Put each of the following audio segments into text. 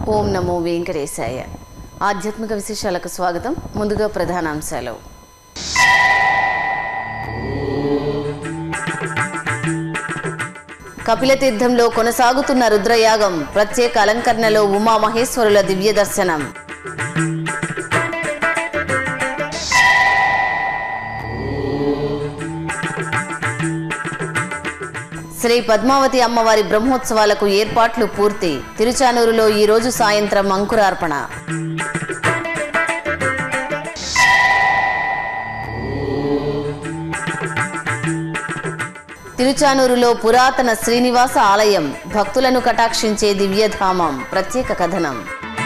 ఓం నమో వెంకటేశాయ ఆధ్యాత్మిక విశేషాలకు స్వాగతం ముందుగా ప్రధానాంశాలు కపిలతీర్థంలో కొనసాగుతున్న రుద్రయాగం ప్రత్యేక అలంకరణలో ఉమామహేశ్వరుల దివ్య దర్శనం శ్రీ పద్మావతి అమ్మవారి బ్రహ్మోత్సవాలకు ఏర్పాట్లు పూర్తి తిరుచానూరులో ఈ రోజు సాయంత్రం అంకురార్పణ తిరుచానూరులో పురాతన శ్రీనివాస ఆలయం భక్తులను కటాక్షించే దివ్యధామం ప్రత్యేక కథనం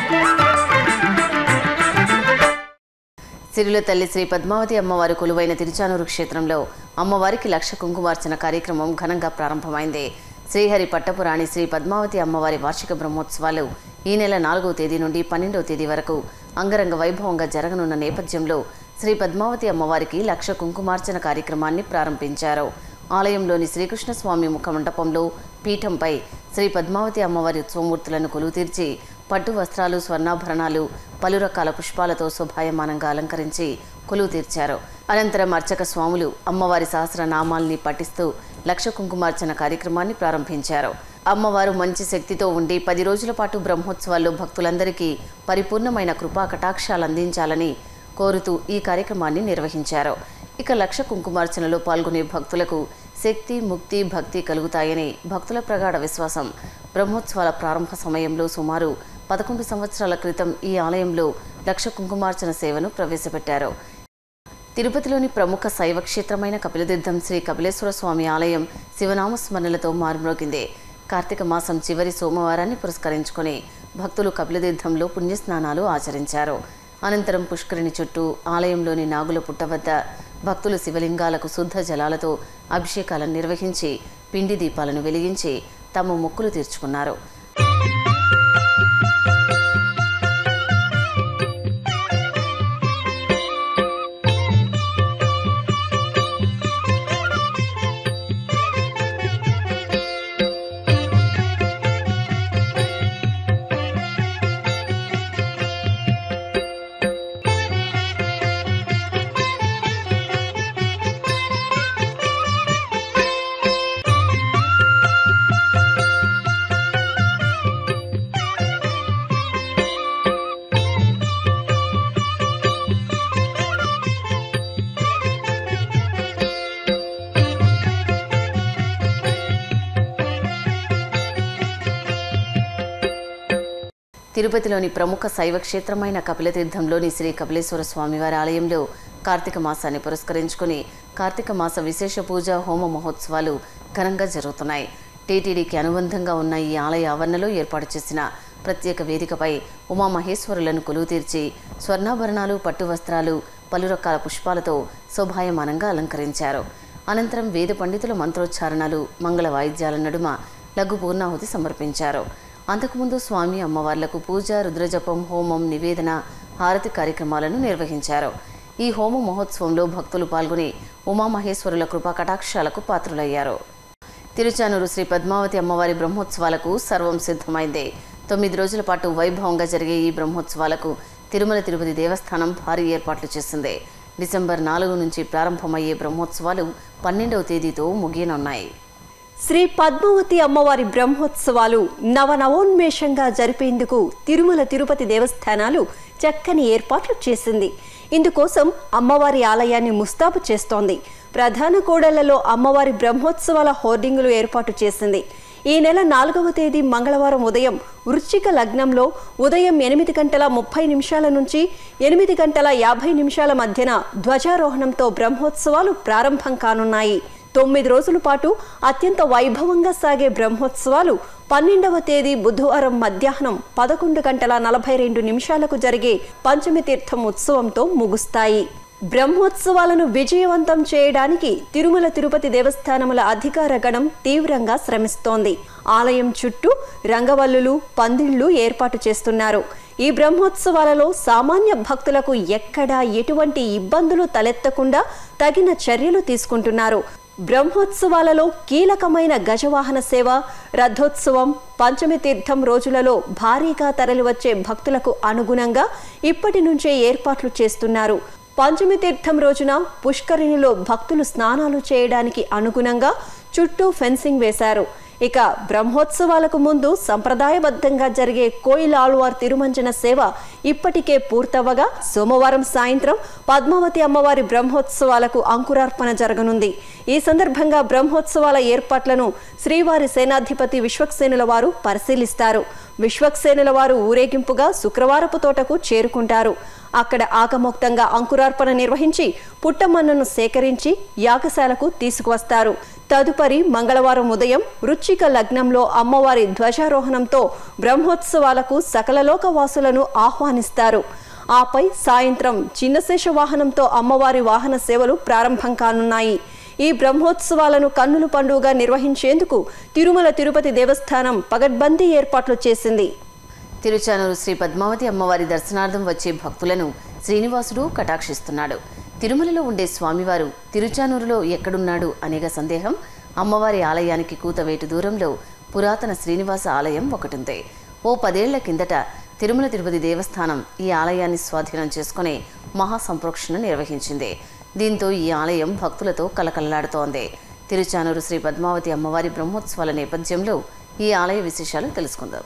సిరిల తల్లి శ్రీ పద్మావతి అమ్మవారి కొలువైన తిరుచానూరు క్షేత్రంలో అమ్మవారికి లక్ష కుంకుమార్చన కార్యక్రమం ఘనంగా ప్రారంభమైంది శ్రీహరి పట్టపురాణి శ్రీ పద్మావతి అమ్మవారి వార్షిక బ్రహ్మోత్సవాలు ఈ నెల నాలుగవ తేదీ నుండి పన్నెండవ తేదీ వరకు అంగరంగ వైభవంగా జరగనున్న నేపథ్యంలో శ్రీ పద్మావతి అమ్మవారికి లక్ష కుంకుమార్చన కార్యక్రమాన్ని ప్రారంభించారు ఆలయంలోని శ్రీకృష్ణస్వామి ముఖ మండపంలో పీఠంపై శ్రీ పద్మావతి అమ్మవారి ఉత్సవమూర్తులను కొలువు తీర్చి పట్టు వస్త్రాలు స్వర్ణాభరణాలు పలు రకాల పుష్పాలతో శోభాయమానంగా అలంకరించి కొలువు తీర్చారు అనంతరం అర్చక స్వాములు అమ్మవారి సహస్రనామాల్ని పఠిస్తూ లక్ష కుంకుమార్చన కార్యక్రమాన్ని ప్రారంభించారు అమ్మవారు మంచి శక్తితో ఉండి పది రోజుల పాటు బ్రహ్మోత్సవాల్లో భక్తులందరికీ పరిపూర్ణమైన కృపా కటాక్షాలు అందించాలని కోరుతూ ఈ కార్యక్రమాన్ని నిర్వహించారు ఇక లక్ష కుంకుమార్చనలో పాల్గొనే భక్తులకు శక్తి ముక్తి భక్తి కలుగుతాయని భక్తుల ప్రగాఢ విశ్వాసం బ్రహ్మోత్సవాల ప్రారంభ సమయంలో సుమారు పదకొండు సంవత్సరాల క్రితం ఈ ఆలయంలో లక్ష కుంకుమార్చన సేవను ప్రవేశపెట్టారు తిరుపతిలోని ప్రముఖ శైవ క్షేత్రమైన కపిలతీర్థం శ్రీ కపిలేశ్వర స్వామి ఆలయం శివనామ స్మరణలతో మారుమ్రోగింది కార్తీక మాసం చివరి సోమవారాన్ని పురస్కరించుకొని భక్తులు కపిలతీర్థంలో పుణ్యస్నానాలు ఆచరించారు అనంతరం పుష్కరిణి చుట్టూ ఆలయంలోని నాగుల పుట్ట వద్ద భక్తులు శివలింగాలకు శుద్ధ జలాలతో అభిషేకాలను నిర్వహించి పిండి దీపాలను వెలిగించి తమ మొక్కులు తీర్చుకున్నారు తిరుపతిలోని ప్రముఖ శైవ క్షేత్రమైన కపిలతీర్థంలోని శ్రీ కపిలేశ్వర స్వామివారి ఆలయంలో కార్తీక మాసాన్ని పురస్కరించుకుని కార్తీక మాస విశేష పూజ హోమ మహోత్సవాలు ఘనంగా జరుగుతున్నాయి టీటీడీకి అనుబంధంగా ఉన్న ఈ ఆలయ ఆవరణలో ఏర్పాటు చేసిన ప్రత్యేక వేదికపై ఉమామహేశ్వరులను కొలువు తీర్చి స్వర్ణాభరణాలు పట్టు వస్త్రాలు పలు రకాల పుష్పాలతో శోభాయమానంగా అలంకరించారు అనంతరం వేద పండితుల మంత్రోచ్చారణలు మంగళ వాయిద్యాల నడుమ లఘు పూర్ణాహుతి సమర్పించారు అంతకుముందు స్వామి అమ్మవార్లకు పూజ రుద్రజపం హోమం నివేదన హారతి కార్యక్రమాలను నిర్వహించారు ఈ హోమ మహోత్సవంలో భక్తులు పాల్గొని ఉమామహేశ్వరుల కృపా కటాక్షాలకు పాత్రులయ్యారు తిరుచానూరు శ్రీ పద్మావతి అమ్మవారి బ్రహ్మోత్సవాలకు సర్వం సిద్ధమైంది తొమ్మిది రోజుల పాటు వైభవంగా జరిగే ఈ బ్రహ్మోత్సవాలకు తిరుమల తిరుపతి దేవస్థానం భారీ ఏర్పాట్లు చేసింది డిసెంబర్ నాలుగు నుంచి ప్రారంభమయ్యే బ్రహ్మోత్సవాలు పన్నెండవ తేదీతో ముగియనున్నాయి శ్రీ పద్మావతి అమ్మవారి బ్రహ్మోత్సవాలు నవనవోన్మేషంగా జరిపేందుకు తిరుమల తిరుపతి దేవస్థానాలు చక్కని ఏర్పాట్లు చేసింది ఇందుకోసం అమ్మవారి ఆలయాన్ని ముస్తాబు చేస్తోంది ప్రధాన కూడళ్లలో అమ్మవారి బ్రహ్మోత్సవాల హోర్డింగులు ఏర్పాటు చేసింది ఈ నెల నాలుగవ తేదీ మంగళవారం ఉదయం వృశ్చిక లగ్నంలో ఉదయం ఎనిమిది గంటల ముప్పై నిమిషాల నుంచి ఎనిమిది గంటల యాభై నిమిషాల మధ్యన ధ్వజారోహణంతో బ్రహ్మోత్సవాలు ప్రారంభం కానున్నాయి తొమ్మిది రోజుల పాటు అత్యంత వైభవంగా సాగే బ్రహ్మోత్సవాలు పన్నెండవ తేదీ బుధవారం మధ్యాహ్నం పదకొండు గంటల నలభై రెండు నిమిషాలకు జరిగే పంచమి తీర్థం ఉత్సవంతో ముగుస్తాయి బ్రహ్మోత్సవాలను విజయవంతం చేయడానికి తిరుమల తిరుపతి దేవస్థానముల అధికార గణం తీవ్రంగా శ్రమిస్తోంది ఆలయం చుట్టూ రంగవల్లులు పందిళ్లు ఏర్పాటు చేస్తున్నారు ఈ బ్రహ్మోత్సవాలలో సామాన్య భక్తులకు ఎక్కడా ఎటువంటి ఇబ్బందులు తలెత్తకుండా తగిన చర్యలు తీసుకుంటున్నారు బ్రహ్మోత్సవాలలో కీలకమైన గజవాహన సేవ రథోత్సవం పంచమి తీర్థం రోజులలో భారీగా తరలివచ్చే భక్తులకు అనుగుణంగా ఇప్పటి నుంచే ఏర్పాట్లు చేస్తున్నారు పంచమి తీర్థం రోజున పుష్కరిణిలో భక్తులు స్నానాలు చేయడానికి అనుగుణంగా చుట్టూ ఫెన్సింగ్ వేశారు ఇక బ్రహ్మోత్సవాలకు ముందు సంప్రదాయబద్ధంగా జరిగే కోయిల్ ఆళ్వార్ తిరుమంజన సేవ ఇప్పటికే పూర్తవగా సోమవారం సాయంత్రం పద్మావతి అమ్మవారి బ్రహ్మోత్సవాలకు అంకురార్పణ జరగనుంది ఈ సందర్భంగా బ్రహ్మోత్సవాల ఏర్పాట్లను శ్రీవారి సేనాధిపతి విశ్వక్సేనుల వారు పరిశీలిస్తారు విశ్వక్సేనుల వారు ఊరేగింపుగా శుక్రవారపు తోటకు చేరుకుంటారు అక్కడ ఆగమోక్తంగా అంకురార్పణ నిర్వహించి పుట్టమన్నను సేకరించి యాగశాలకు తీసుకువస్తారు తదుపరి మంగళవారం ఉదయం వృచ్చిక లగ్నంలో అమ్మవారి ధ్వజారోహణంతో బ్రహ్మోత్సవాలకు సకలలోక వాసులను ఆహ్వానిస్తారు ఆపై సాయంత్రం చిన్నశేష వాహనంతో అమ్మవారి వాహన సేవలు ప్రారంభం కానున్నాయి ఈ బ్రహ్మోత్సవాలను కన్నుల పండుగగా నిర్వహించేందుకు తిరుమల తిరుపతి దేవస్థానం పగడ్బందీ ఏర్పాట్లు చేసింది తిరుచానూరు శ్రీ పద్మావతి అమ్మవారి దర్శనార్థం వచ్చే భక్తులను శ్రీనివాసుడు కటాక్షిస్తున్నాడు తిరుమలలో ఉండే స్వామివారు తిరుచానూరులో ఎక్కడున్నాడు అనేక సందేహం అమ్మవారి ఆలయానికి కూతవేటు దూరంలో పురాతన శ్రీనివాస ఆలయం ఒకటుంది ఓ పదేళ్ల కిందట తిరుమల తిరుపతి దేవస్థానం ఈ ఆలయాన్ని స్వాధీనం చేసుకుని మహాసంప్రోక్షణ నిర్వహించింది దీంతో ఈ ఆలయం భక్తులతో కలకల్లాడుతోంది తిరుచానూరు శ్రీ పద్మావతి అమ్మవారి బ్రహ్మోత్సవాల నేపథ్యంలో ఈ ఆలయ విశేషాలు తెలుసుకుందాం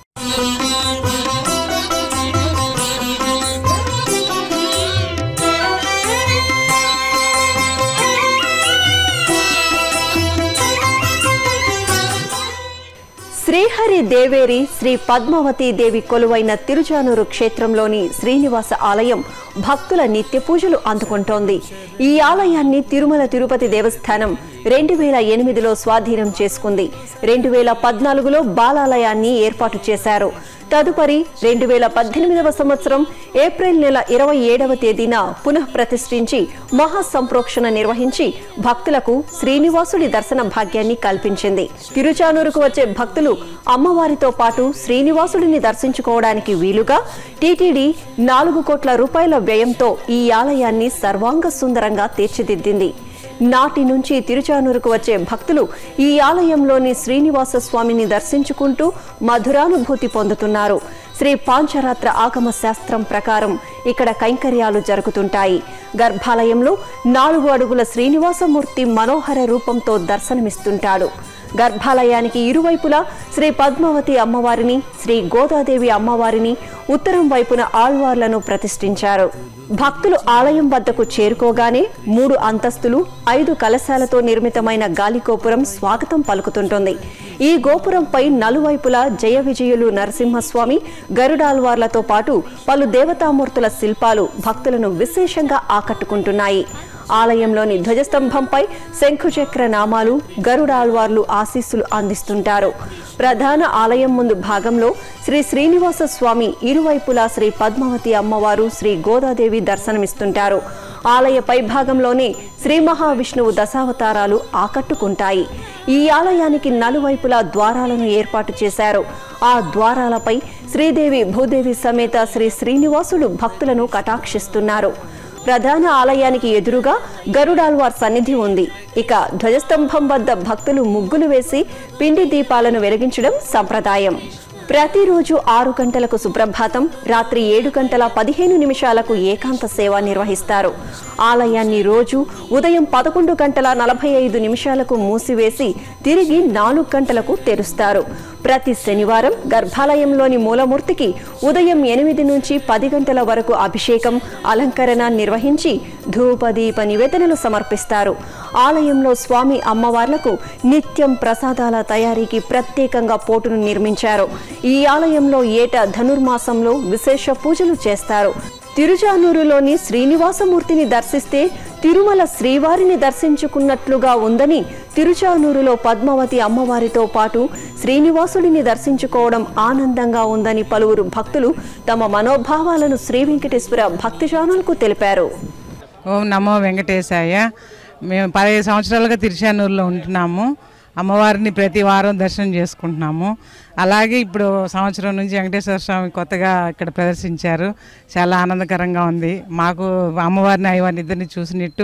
శ్రీహరి దేవేరి శ్రీ పద్మావతి దేవి కొలువైన తిరుచానూరు క్షేత్రంలోని శ్రీనివాస ఆలయం భక్తుల నిత్య పూజలు అందుకుంటోంది ఈ ఆలయాన్ని తిరుమల తిరుపతి దేవస్థానం రెండు వేల ఎనిమిదిలో స్వాధీనం చేసుకుంది రెండు వేల పద్నాలుగులో బాలాలయాన్ని ఏర్పాటు చేశారు తదుపరి రెండు వేల పద్దెనిమిదవ సంవత్సరం ఏప్రిల్ నెల ఇరవై ఏడవ తేదీన పునః ప్రతిష్ఠించి మహాసంప్రోక్షణ నిర్వహించి భక్తులకు శ్రీనివాసుడి దర్శన భాగ్యాన్ని కల్పించింది తిరుచానూరుకు వచ్చే భక్తులు అమ్మవారితో పాటు శ్రీనివాసుడిని దర్శించుకోవడానికి వీలుగా టీటీడీ నాలుగు కోట్ల రూపాయల వ్యయంతో ఈ ఆలయాన్ని సర్వాంగ సుందరంగా తీర్చిదిద్దింది నాటి నుంచి తిరుచానూరుకు వచ్చే భక్తులు ఈ ఆలయంలోని శ్రీనివాస స్వామిని దర్శించుకుంటూ మధురానుభూతి పొందుతున్నారు శ్రీ పాంచరాత్ర ఆగమ శాస్త్రం ప్రకారం ఇక్కడ కైంకర్యాలు జరుగుతుంటాయి గర్భాలయంలో నాలుగు అడుగుల శ్రీనివాసమూర్తి మనోహర రూపంతో దర్శనమిస్తుంటాడు గర్భాలయానికి ఇరువైపులా శ్రీ పద్మావతి అమ్మవారిని శ్రీ గోదాదేవి అమ్మవారిని ఉత్తరం వైపున ఆళ్వార్లను ప్రతిష్ఠించారు భక్తులు ఆలయం వద్దకు చేరుకోగానే మూడు అంతస్తులు ఐదు కలశాలతో నిర్మితమైన గాలిగోపురం స్వాగతం పలుకుతుంటుంది ఈ గోపురంపై నలువైపులా జయ విజయులు నరసింహస్వామి గరుడాల్వార్లతో పాటు పలు దేవతామూర్తుల శిల్పాలు భక్తులను విశేషంగా ఆకట్టుకుంటున్నాయి ఆలయంలోని ధ్వజస్తంభంపై శంఖుచక్ర నామాలు గరుడాల్వార్లు ఆశీస్సులు అందిస్తుంటారు ప్రధాన ఆలయం ముందు భాగంలో శ్రీ శ్రీనివాస స్వామి ఇరువైపులా శ్రీ పద్మావతి అమ్మవారు శ్రీ గోదాదేవి దర్శనమిస్తుంటారు ఆలయ పైభాగంలోనే శ్రీ మహావిష్ణువు దశావతారాలు ఆకట్టుకుంటాయి ఈ ఆలయానికి నలువైపులా ద్వారాలను ఏర్పాటు చేశారు ఆ ద్వారాలపై శ్రీదేవి భూదేవి సమేత శ్రీ శ్రీనివాసుడు భక్తులను కటాక్షిస్తున్నారు ప్రధాన ఆలయానికి ఎదురుగా గరుడాల్వార్ సన్నిధి ఉంది ఇక ధ్వజస్తంభం వద్ద భక్తులు ముగ్గులు వేసి పిండి దీపాలను వెలిగించడం సంప్రదాయం ప్రతిరోజు ఆరు గంటలకు సుప్రభాతం రాత్రి ఏడు గంటల పదిహేను నిమిషాలకు ఏకాంత సేవ నిర్వహిస్తారు ఆలయాన్ని రోజు ఉదయం పదకొండు గంటల నలభై ఐదు నిమిషాలకు మూసివేసి తిరిగి నాలుగు గంటలకు తెరుస్తారు ప్రతి శనివారం గర్భాలయంలోని మూలమూర్తికి ఉదయం ఎనిమిది నుంచి పది గంటల వరకు అభిషేకం అలంకరణ నిర్వహించి ధూపదీప నివేదనలు సమర్పిస్తారు ఆలయంలో స్వామి అమ్మవార్లకు నిత్యం ప్రసాదాల తయారీకి ప్రత్యేకంగా పోటును నిర్మించారు ఈ ఆలయంలో ఏటా ధనుర్మాసంలో విశేష పూజలు చేస్తారు తిరుచానూరులోని శ్రీనివాసమూర్తిని దర్శిస్తే తిరుమల శ్రీవారిని దర్శించుకున్నట్లుగా ఉందని తిరుచానూరులో పద్మావతి అమ్మవారితో పాటు శ్రీనివాసుడిని దర్శించుకోవడం ఆనందంగా ఉందని పలువురు భక్తులు తమ మనోభావాలను శ్రీ వెంకటేశ్వర భక్తి ఛానల్కు తెలిపారు ఓం నమో వెంకటేశాయ మేము పదహైదు సంవత్సరాలుగా తిరుచానూరులో ఉంటున్నాము అమ్మవారిని ప్రతి వారం దర్శనం చేసుకుంటున్నాము అలాగే ఇప్పుడు సంవత్సరం నుంచి వెంకటేశ్వర స్వామి కొత్తగా ఇక్కడ ప్రదర్శించారు చాలా ఆనందకరంగా ఉంది మాకు అమ్మవారిని అయ్యవారిని ఇద్దరిని చూసినట్టు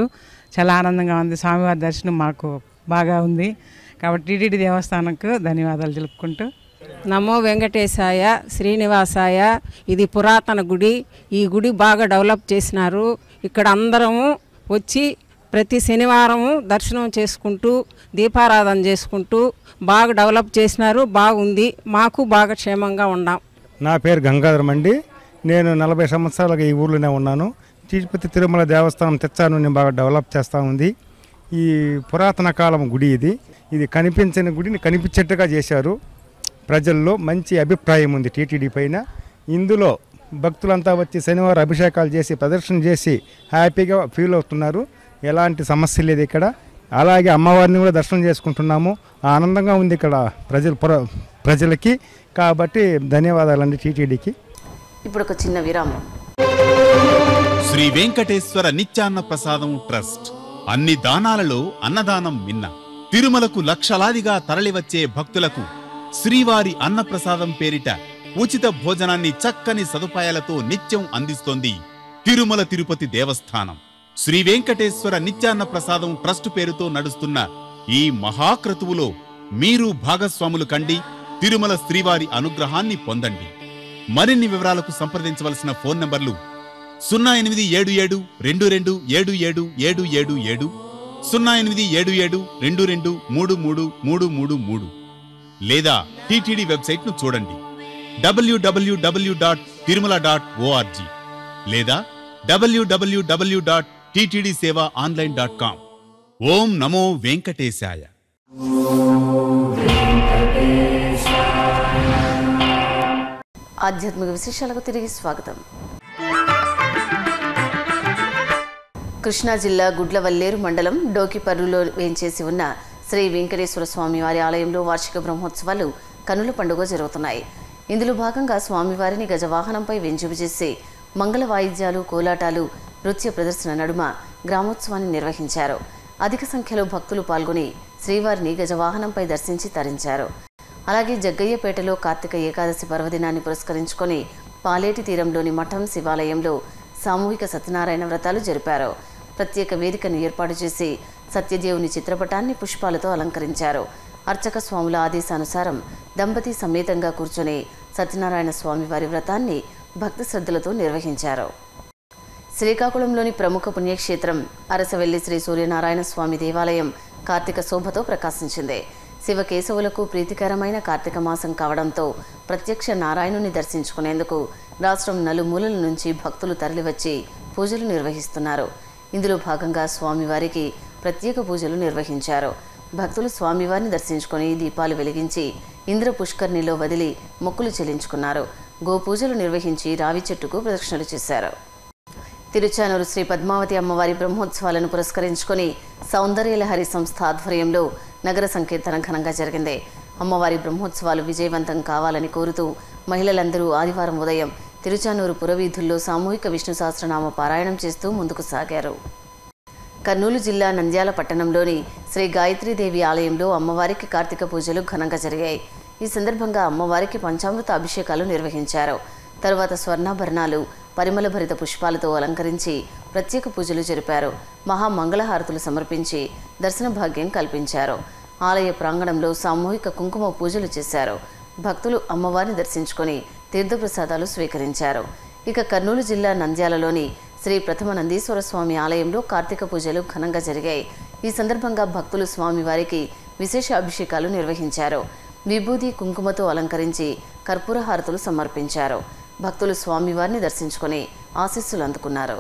చాలా ఆనందంగా ఉంది స్వామివారి దర్శనం మాకు బాగా ఉంది కాబట్టి టీటీడీ దేవస్థానంకు ధన్యవాదాలు తెలుపుకుంటూ నమో వెంకటేశాయ శ్రీనివాసాయ ఇది పురాతన గుడి ఈ గుడి బాగా డెవలప్ చేసినారు ఇక్కడ అందరము వచ్చి ప్రతి శనివారము దర్శనం చేసుకుంటూ దీపారాధన చేసుకుంటూ బాగా డెవలప్ చేసినారు బాగుంది మాకు బాగా క్షేమంగా ఉన్నాం నా పేరు గంగాధరం అండి నేను నలభై సంవత్సరాలుగా ఈ ఊర్లోనే ఉన్నాను తిరుపతి తిరుమల దేవస్థానం తెచ్చాను నేను బాగా డెవలప్ చేస్తూ ఉంది ఈ పురాతన కాలం గుడి ఇది ఇది కనిపించని గుడిని కనిపించేట్టుగా చేశారు ప్రజల్లో మంచి అభిప్రాయం ఉంది టీటీడీ పైన ఇందులో భక్తులంతా వచ్చి శనివారం అభిషేకాలు చేసి ప్రదర్శన చేసి హ్యాపీగా ఫీల్ అవుతున్నారు ఎలాంటి సమస్య లేదు ఇక్కడ అలాగే అమ్మవారిని కూడా దర్శనం చేసుకుంటున్నాము ఆనందంగా ఉంది ఇక్కడ ప్రజలు పుర- ప్రజలకి కాబట్టి ధన్యవాదాలండి టీటీడీకి ఇప్పుడు ఒక చిన్న విరామం శ్రీ వెంకటేశ్వర నిత్యాన్న ప్రసాదం ట్రస్ట్ అన్ని దానాలలో అన్నదానం మిన్న తిరుమలకు లక్షలాదిగా తరలివచ్చే భక్తులకు శ్రీవారి అన్నప్రసాదం పేరిట ఉచిత భోజనాన్ని చక్కని సదుపాయాలతో నిత్యం అందిస్తోంది తిరుమల తిరుపతి దేవస్థానం శ్రీ వెంకటేశ్వర నిత్యాన్న ప్రసాదం ట్రస్ట్ పేరుతో నడుస్తున్న ఈ మహాక్రతువులో మీరు భాగస్వాములు కండి తిరుమల శ్రీవారి అనుగ్రహాన్ని పొందండి మరిన్ని వివరాలకు సంప్రదించవలసిన ఫోన్ నంబర్లు సున్నా ఎనిమిది ఏడు ఏడు రెండు రెండు ఏడు ఏడు ఏడు ఏడు ఏడు సున్నా ఎనిమిది ఏడు ఏడు రెండు రెండు మూడు మూడు మూడు మూడు మూడు లేదా టీటీడీ వెబ్సైట్ ను చూడండి W W W dot Tirumala dot O R G లేదా W W W dot TTD seva online dot com ఓం నమో వెంకటేశాయ ఆధ్యాత్మిక విశేషాలకు తిరిగి స్వాగతం కృష్ణా జిల్లా గుడ్లవల్లేరు మండలం డోకిపర్రులో వేంచేసి ఉన్న శ్రీ వెంకటేశ్వర స్వామి వారి ఆలయంలో వార్షిక బ్రహ్మోత్సవాలు కనుల పండుగ జరుగుతున్నాయి ఇందులో భాగంగా స్వామివారిని గజవాహనంపై వెంజువు చేసి మంగళ వాయిద్యాలు కోలాటాలు నృత్య ప్రదర్శన నడుమ గ్రామోత్సవాన్ని నిర్వహించారు అధిక సంఖ్యలో భక్తులు పాల్గొని శ్రీవారిని గజవాహనంపై దర్శించి తరించారు అలాగే జగ్గయ్యపేటలో కార్తీక ఏకాదశి పర్వదినాన్ని పురస్కరించుకొని పాలేటి తీరంలోని మఠం శివాలయంలో సామూహిక సత్యనారాయణ వ్రతాలు జరిపారు ప్రత్యేక వేదికను ఏర్పాటు చేసి సత్యదేవుని చిత్రపటాన్ని పుష్పాలతో అలంకరించారు అర్చక స్వాముల ఆదేశానుసారం దంపతి సమేతంగా కూర్చొని సత్యనారాయణ స్వామి వారి వ్రతాన్ని భక్తి శ్రద్ధలతో నిర్వహించారు శ్రీకాకుళంలోని ప్రముఖ పుణ్యక్షేత్రం అరసవెల్లి శ్రీ సూర్యనారాయణ స్వామి దేవాలయం కార్తీక శోభతో ప్రకాశించింది శివకేశవులకు ప్రీతికరమైన కార్తీక మాసం కావడంతో ప్రత్యక్ష నారాయణుని దర్శించుకునేందుకు రాష్ట్రం నలుమూలల నుంచి భక్తులు తరలివచ్చి పూజలు నిర్వహిస్తున్నారు ఇందులో భాగంగా స్వామివారికి ప్రత్యేక పూజలు నిర్వహించారు భక్తులు స్వామివారిని దర్శించుకొని దీపాలు వెలిగించి ఇంద్ర పుష్కర్ణిలో వదిలి మొక్కులు చెల్లించుకున్నారు గోపూజలు నిర్వహించి రావి చెట్టుకు ప్రదక్షిణలు చేశారు తిరుచానూరు శ్రీ పద్మావతి అమ్మవారి బ్రహ్మోత్సవాలను పురస్కరించుకొని సౌందర్యలహరి సంస్థ ఆధ్వర్యంలో నగర సంకీర్తన ఘనంగా జరిగింది అమ్మవారి బ్రహ్మోత్సవాలు విజయవంతం కావాలని కోరుతూ మహిళలందరూ ఆదివారం ఉదయం తిరుచానూరు పురవీధుల్లో సామూహిక విష్ణు సహస్రనామ పారాయణం చేస్తూ ముందుకు సాగారు కర్నూలు జిల్లా నంద్యాల పట్టణంలోని శ్రీ గాయత్రీదేవి ఆలయంలో అమ్మవారికి కార్తీక పూజలు ఘనంగా జరిగాయి ఈ సందర్భంగా అమ్మవారికి పంచామృత అభిషేకాలు నిర్వహించారు తరువాత స్వర్ణాభరణాలు పరిమళ భరిత పుష్పాలతో అలంకరించి ప్రత్యేక పూజలు జరిపారు మహా మంగళహారతులు సమర్పించి దర్శన భాగ్యం కల్పించారు ఆలయ ప్రాంగణంలో సామూహిక కుంకుమ పూజలు చేశారు భక్తులు అమ్మవారిని దర్శించుకొని తీర్థప్రసాదాలు స్వీకరించారు ఇక కర్నూలు జిల్లా నంద్యాలలోని శ్రీ ప్రథమ నందీశ్వర స్వామి ఆలయంలో కార్తీక పూజలు ఘనంగా జరిగాయి ఈ సందర్భంగా భక్తులు స్వామివారికి విశేష అభిషేకాలు నిర్వహించారు విభూది కుంకుమతో అలంకరించి కర్పూర హారతులు సమర్పించారు భక్తులు స్వామివారిని దర్శించుకొని ఆశీస్సులు అందుకున్నారు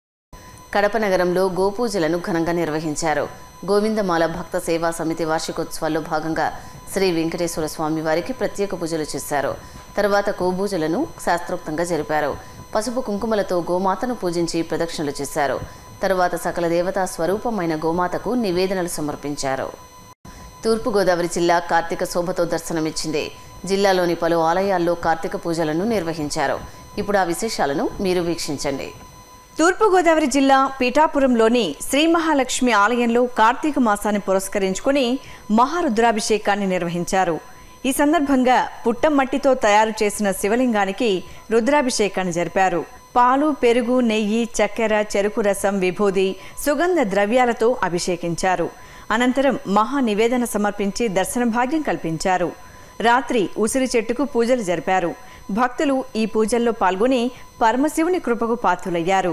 కడప నగరంలో గోపూజలను ఘనంగా నిర్వహించారు గోవిందమాల భక్త సేవా సమితి వార్షికోత్సవాల్లో భాగంగా శ్రీ వెంకటేశ్వర స్వామి వారికి ప్రత్యేక పూజలు చేశారు తర్వాత గోపూజలను శాస్త్రోక్తంగా జరిపారు పసుపు కుంకుమలతో గోమాతను పూజించి ప్రదక్షిణలు చేశారు తరువాత సకల దేవతా స్వరూపమైన గోమాతకు నివేదనలు సమర్పించారు తూర్పుగోదావరి జిల్లా కార్తీక శోభతో దర్శనమిచ్చింది జిల్లాలోని పలు ఆలయాల్లో కార్తీక పూజలను నిర్వహించారు ఇప్పుడు ఆ విశేషాలను మీరు వీక్షించండి తూర్పుగోదావరి జిల్లా పీఠాపురంలోని శ్రీ మహాలక్ష్మి ఆలయంలో కార్తీక మాసాన్ని పురస్కరించుకుని మహారుద్రాభిషేకాన్ని నిర్వహించారు ఈ సందర్భంగా పుట్టమట్టితో తయారు చేసిన శివలింగానికి రుద్రాభిషేకాన్ని జరిపారు పాలు పెరుగు నెయ్యి చక్కెర చెరుకు రసం విభూది సుగంధ ద్రవ్యాలతో అభిషేకించారు అనంతరం మహా నివేదన సమర్పించి దర్శన భాగ్యం కల్పించారు రాత్రి ఉసిరి చెట్టుకు పూజలు జరిపారు భక్తులు ఈ పూజల్లో పాల్గొని పరమశివుని కృపకు పాత్రులయ్యారు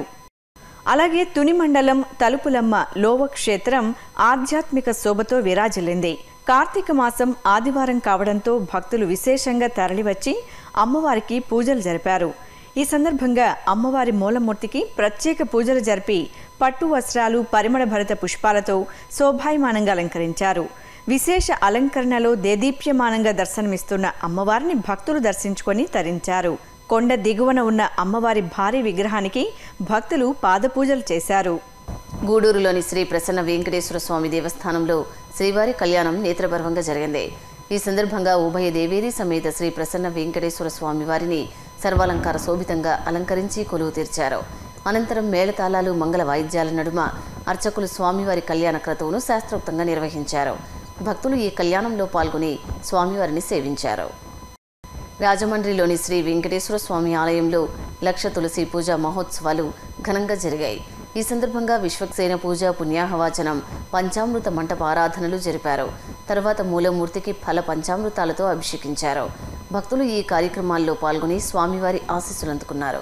అలాగే తుని మండలం తలుపులమ్మ లోవ క్షేత్రం ఆధ్యాత్మిక శోభతో విరాజిల్లింది కార్తీక మాసం ఆదివారం కావడంతో భక్తులు విశేషంగా తరలివచ్చి అమ్మవారికి పూజలు జరిపారు ఈ సందర్భంగా అమ్మవారి మూలమూర్తికి ప్రత్యేక పూజలు జరిపి పట్టు వస్త్రాలు పరిమళ భరిత పుష్పాలతో శోభాయమానంగా అలంకరించారు విశేష అలంకరణలో దేదీప్యమానంగా దర్శనమిస్తున్న అమ్మవారిని భక్తులు దర్శించుకొని తరించారు కొండ దిగువన ఉన్న అమ్మవారి భారీ విగ్రహానికి భక్తులు పాదపూజలు చేశారు గూడూరులోని శ్రీ ప్రసన్న వెంకటేశ్వర స్వామి దేవస్థానంలో శ్రీవారి కళ్యాణం నేత్రపర్వంగా జరిగింది ఈ సందర్భంగా ఉభయ దేవేరి సమేత శ్రీ ప్రసన్న వెంకటేశ్వర స్వామి వారిని సర్వాలంకార శోభితంగా అలంకరించి కొలువు తీర్చారు అనంతరం మేళతాళాలు మంగళ వాయిద్యాల నడుమ అర్చకులు స్వామివారి కళ్యాణ క్రతువును శాస్త్రోక్తంగా నిర్వహించారు భక్తులు ఈ కళ్యాణంలో పాల్గొని స్వామివారిని సేవించారు రాజమండ్రిలోని శ్రీ వెంకటేశ్వర స్వామి ఆలయంలో లక్ష తులసి పూజ మహోత్సవాలు ఘనంగా జరిగాయి ఈ సందర్భంగా విశ్వక్సేన పూజ పుణ్యాహవాచనం పంచామృత మంటప ఆరాధనలు జరిపారు తర్వాత మూలమూర్తికి ఫల పంచామృతాలతో అభిషేకించారు భక్తులు ఈ కార్యక్రమాల్లో పాల్గొని స్వామివారి ఆశీస్సులు అందుకున్నారు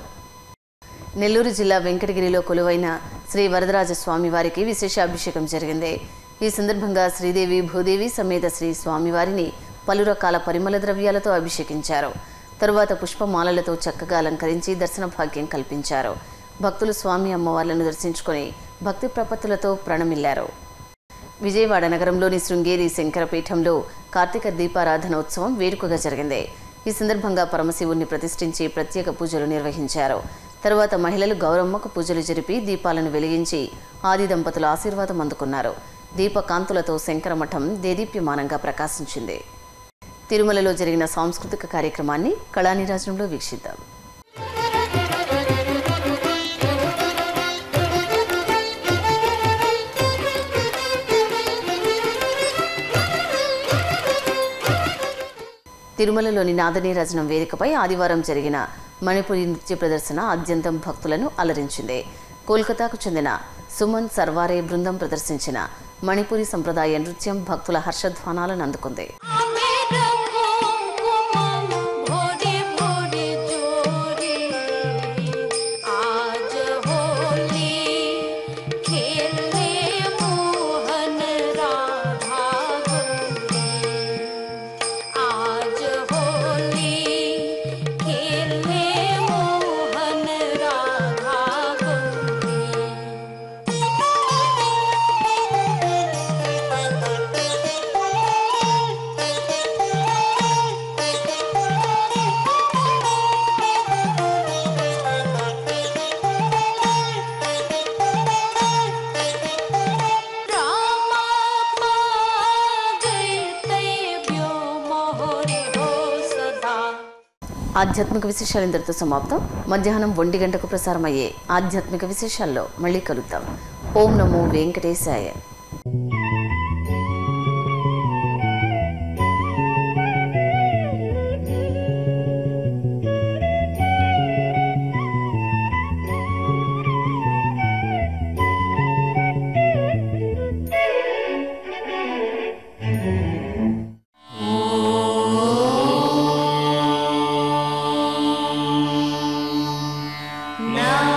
నెల్లూరు జిల్లా వెంకటగిరిలో కొలువైన శ్రీ వరదరాజ స్వామివారికి విశేష అభిషేకం జరిగింది ఈ సందర్భంగా శ్రీదేవి భూదేవి సమేత శ్రీ స్వామివారిని పలు రకాల పరిమళ ద్రవ్యాలతో అభిషేకించారు తరువాత పుష్పమాలలతో చక్కగా అలంకరించి దర్శన భాగ్యం కల్పించారు భక్తులు స్వామి అమ్మవార్లను దర్శించుకొని భక్తి ప్రపత్తులతో ప్రణమిల్లారు విజయవాడ నగరంలోని శృంగేరి శంకరపీఠంలో కార్తీక దీపారాధన ఉత్సవం వేడుకగా జరిగింది ఈ సందర్భంగా పరమశివుణ్ణి ప్రతిష్ఠించి ప్రత్యేక పూజలు నిర్వహించారు తరువాత మహిళలు గౌరమ్మకు పూజలు జరిపి దీపాలను వెలిగించి ఆది దంపతుల ఆశీర్వాదం అందుకున్నారు దీపకాంతులతో శంకరమఠం దేదీప్యమానంగా ప్రకాశించింది తిరుమలలో జరిగిన సాంస్కృతిక కార్యక్రమాన్ని కళానిరాజనంలో వీక్షిద్దాం తిరుమలలోని నాదనీరాజనం వేదికపై ఆదివారం జరిగిన మణిపురి నృత్య ప్రదర్శన అత్యంతం భక్తులను అలరించింది కోల్కతాకు చెందిన సుమన్ సర్వారే బృందం ప్రదర్శించిన మణిపురి సంప్రదాయ నృత్యం భక్తుల హర్షధ్వానాలను అందుకుంది भोरे भोरे जोरे आज होली खेले मोहन राधा गोरे आज होली खेले मोहन राधा रामा पागैतेभ्यो मोहरे हो सदा ఆధ్యాత్మిక విశేషాలు ఇంతటితో సమాప్తం మధ్యాహ్నం ఒంటి గంటకు ప్రసారమయ్యే ఆధ్యాత్మిక విశేషాల్లో మళ్ళీ కలుద్దాం ఓం నమో వెంకటేశాయ ना